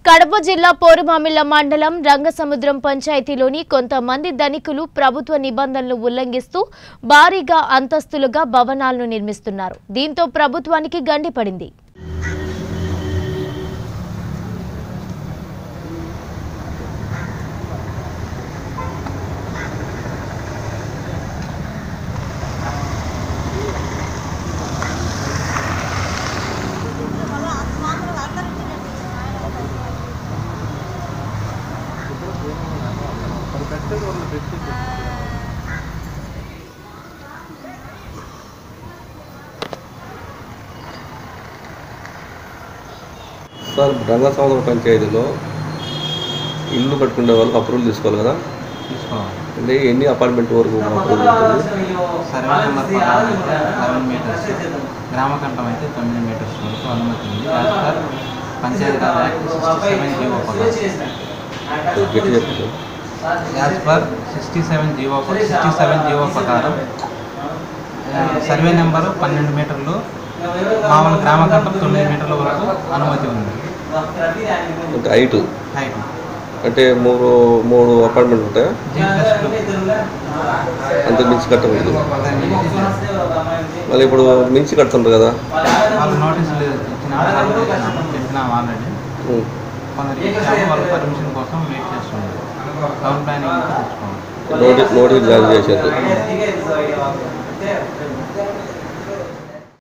కడప జిల్లా పోరుమామిళ్ల మండలం రంగసముద్రం పంచాయతీలోని కొంతమంది ధనికులు ప్రభుత్వ నిబంధనలు ఉల్లంఘిస్తూ భారీగా అంతస్తులుగా భవనాలను నిర్మిస్తున్నారు దీంతో ప్రభుత్వానికి గండిపడింది సార్ రంగసముద్రం పంచాయతీలో ఇల్లు కట్టుకునే వాళ్ళకి అప్రూవల్ తీసుకోవాలి కదా తీసుకోవాలి అంటే ఎన్ని అపార్ట్మెంట్ వరకు అప్రూవల్ ఉంటుంది సర్వే నెంబర్ ప్రకారం అయితే లెవెన్ మీటర్స్ గ్రామకంఠం అయితే తొమ్మిది మీటర్స్ వరకు అనుమతి ఉంది as per Panchayati Raj act sixty seven GO ప్రకారం గట్టి చెప్తారు as per sixty seven GO sixty seven GO ప్రకారం ఆ, సర్వే నెంబరు పన్నెండు మీటర్లు మామూలు గ్రామకంఠం తొమ్మిది మీటర్ల వరకు అనుమతి ఉంది అంటే హైట్ హైట్ అంటే మూడు మూడు అపార్ట్మెంట్ ఉంటాయా జీ ప్లస్ టూ అంత మించి కట్టకూడదు దాన్ని మళ్ళీ ఇప్పుడు మించి కడుతుంటారు కదా వాళ్ళు నోటీసులు ఇచ్చినాము వాళ్ళు ఇచ్చినాము చెప్పినాము ఆల్రెడీ ఉం. కొందరికి ఇచ్చాము వాళ్ళు పర్మిషన్ కోసం వెయిట్ చేస్తున్నారు టౌన్ ప్లానింగ్ నుంచి తెచ్చుకోవాలి నోటీస్ నోటీస్ జారీ చేసేది Yes,